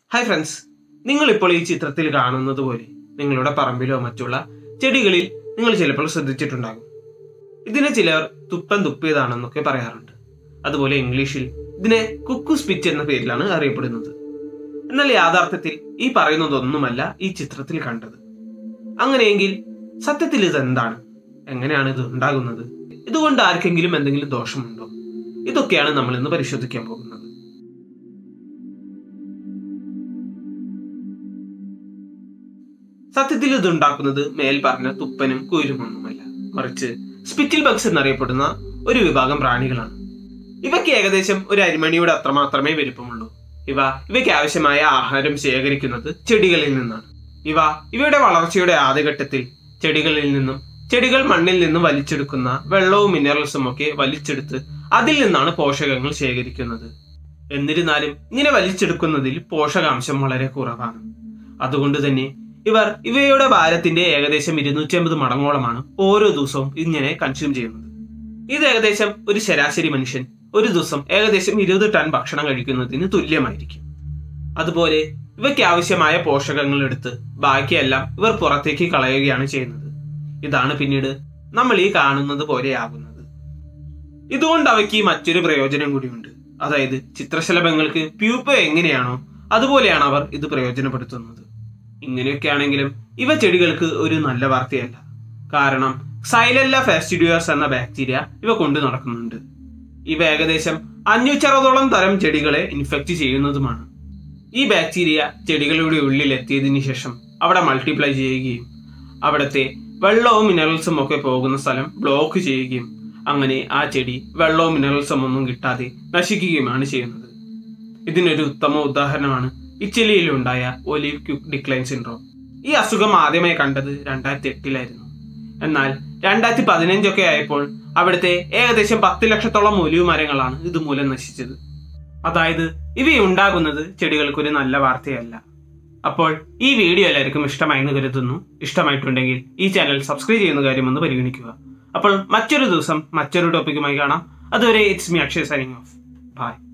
hi friends നിങ്ങൾ ഇപ്പോൾ ഈ ചിത്രത്തിൽ കാണുന്നത് പോലെ നിങ്ങളുടെ പറമ്പിലോ മറ്റുള്ള ചെടികളിൽ നിങ്ങൾ ചിലപ്പോൾ ശ്രദ്ധിച്ചിട്ടുണ്ടാകും ഇതിനെ ചിലർ തുപ്പൻ തുപ്പിയതാണെന്നൊക്കെ പറയാറുണ്ട് അതുപോലെ ഇംഗ്ലീഷിൽ ഇതിനെ കുക്കു സ്പിച്ച് എന്ന പേരിലാണ് അറിയപ്പെടുന്നത് എന്നാൽ യാഥാർത്ഥ്യത്തിൽ ഈ പറയുന്നതൊന്നുമല്ല ഈ ചിത്രത്തിൽ കണ്ടത് അങ്ങനെയെങ്കിൽ സത്യത്തിൽ ഇത് എന്താണ് എങ്ങനെയാണ് ഇത് ഉണ്ടാകുന്നത് ഇതുകൊണ്ട് ആർക്കെങ്കിലും എന്തെങ്കിലും ദോഷമുണ്ടോ ഇതൊക്കെയാണ് നമ്മൾ ഇന്ന് പരിശോധിക്കാൻ പോകുന്നത് സത്യത്തിൽ ഇത് ഉണ്ടാക്കുന്നത് മേൽ പറഞ്ഞ തുപ്പനും കുയിലുമൊന്നുമല്ല മറിച്ച് സ്പിറ്റിൽ ബഗ്സ് എന്നറിയപ്പെടുന്ന ഒരു വിഭാഗം പ്രാണികളാണ് ഇവയ്ക്ക് ഏകദേശം ഒരു അരിമണിയുടെ അത്ര മാത്രമേ വലുപ്പമുള്ളൂ ഇവ ഇവയ്ക്ക് ആവശ്യമായ ആഹാരം ശേഖരിക്കുന്നത് ചെടികളിൽ നിന്നാണ് ഇവ ഇവയുടെ വളർച്ചയുടെ ആദ്യഘട്ടത്തിൽ ചെടികളിൽ നിന്നും ചെടികൾ മണ്ണിൽ നിന്നും വലിച്ചെടുക്കുന്ന വെള്ളവും മിനറൽസും ഒക്കെ വലിച്ചെടുത്ത് അതിൽ നിന്നാണ് പോഷകങ്ങൾ ശേഖരിക്കുന്നത് എന്നിരുന്നാലും ഇങ്ങനെ വലിച്ചെടുക്കുന്നതിൽ പോഷകാംശം വളരെ കുറവാണ് അതുകൊണ്ട് തന്നെ ഇവർ ഇവയുടെ ഭാരത്തിന്റെ ഏകദേശം ഇരുന്നൂറ്റി അമ്പത് മടങ്ങോളമാണ് ഓരോ ദിവസവും ഇങ്ങനെ കൺസ്യൂം ചെയ്യുന്നത് ഇത് ഏകദേശം ഒരു ശരാശരി മനുഷ്യൻ ഒരു ദിവസം ഏകദേശം ഇരുപത് ടൺ ഭക്ഷണം കഴിക്കുന്നതിന് തുല്യമായിരിക്കും അതുപോലെ ഇവയ്ക്ക് ആവശ്യമായ പോഷകങ്ങൾ എടുത്ത് ബാക്കിയെല്ലാം ഇവർ പുറത്തേക്ക് കളയുകയാണ് ചെയ്യുന്നത് ഇതാണ് പിന്നീട് നമ്മൾ ഈ കാണുന്നത് പോലെയാകുന്നത് ഇതുകൊണ്ട് അവയ്ക്ക് മറ്റൊരു പ്രയോജനം കൂടിയുണ്ട് അതായത് ചിത്രശലഭങ്ങൾക്ക് പ്യൂപ്പ എങ്ങനെയാണോ അതുപോലെയാണ് അവർ ഇത് പ്രയോജനപ്പെടുത്തുന്നത് ഇങ്ങനെയൊക്കെ ആണെങ്കിലും ഇവ ചെടികൾക്ക് ഒരു നല്ല വാർത്തയല്ല കാരണം സൈലല്ല ഫാസ്റ്റിഡിയോസ് എന്ന ബാക്ടീരിയ ഇവ കൊണ്ടു നടക്കുന്നുണ്ട് ഇവ ഏകദേശം അഞ്ഞൂറ്ററുപതോളം തരം ചെടികളെ ഇൻഫെക്റ്റ് ചെയ്യുന്നതുമാണ് ഈ ബാക്ടീരിയ ചെടികളുടെ ഉള്ളിൽ എത്തിയതിനു ശേഷം അവിടെ മൾട്ടിപ്ലൈ ചെയ്യുകയും അവിടുത്തെ വെള്ളവും മിനറൽസും ഒക്കെ പോകുന്ന സ്ഥലം ബ്ലോക്ക് ചെയ്യുകയും അങ്ങനെ ആ ചെടി വെള്ളവും മിനറൽസും ഒന്നും കിട്ടാതെ നശിക്കുകയുമാണ് ചെയ്യുന്നത് ഇതിനൊരു ഉത്തമ ഉദാഹരണമാണ് ഇറ്റലിയിൽ ഉണ്ടായ ഒലിവ് ക്യുക്ക് ഡിക്ലൈൻ സിൻഡ്രോം ഈ അസുഖം ആദ്യമായി കണ്ടത് രണ്ടായിരത്തി എട്ടിലായിരുന്നു എന്നാൽ രണ്ടായിരത്തി പതിനഞ്ചൊക്കെ ആയപ്പോൾ അവിടുത്തെ ഏകദേശം പത്ത് ലക്ഷത്തോളം ഒലിവ് മരങ്ങളാണ് ഇതുമൂലം നശിച്ചത് അതായത് ഇവ ഉണ്ടാകുന്നത് ചെടികൾക്കൊരു നല്ല വാർത്തയല്ല അപ്പോൾ ഈ വീഡിയോ എല്ലാവർക്കും ഇഷ്ടമായെന്ന് കരുതുന്നു ഇഷ്ടമായിട്ടുണ്ടെങ്കിൽ ഈ ചാനൽ സബ്സ്ക്രൈബ് ചെയ്യുന്ന കാര്യമൊന്ന് പരിഗണിക്കുക അപ്പോൾ മറ്റൊരു ദിവസം മറ്റൊരു ടോപ്പിക്കുമായി കാണാം അതുവരെ it's me Akshay signing off by